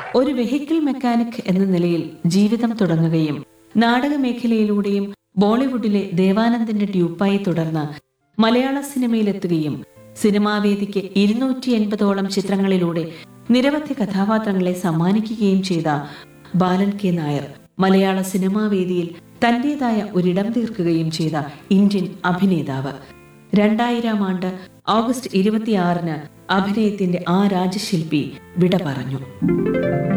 ഒരു vehicle mechanic എന്ന നിലയിൽ ജീവിതം തുടങ്ങുകയും നാടക മേഖലയിലൂടെയും ബോളിവുഡിലെ ദേവാനന്ദന്റെ ട്യൂപ്പായി തുടർന്ന് മലയാള സിനിമയിലെത്തുകയും സിനിമാവേദിക്ക് ഇരുന്നൂറ്റി എൺപതോളം ചിത്രങ്ങളിലൂടെ നിരവധി കഥാപാത്രങ്ങളെ സമ്മാനിക്കുകയും ചെയ്ത ബാലൻ കെ നായർ മലയാള സിനിമാവേദിയിൽ തന്റേതായ ഒരിടം തീർക്കുകയും ചെയ്ത ഇന്ത്യൻ അഭിനേതാവ് രണ്ടായിരം ആണ്ട് ഓഗസ്റ്റ് ഇരുപത്തിയാറിന് അഭിനയത്തിന്റെ ആ രാജശില്പി വിട പറഞ്ഞു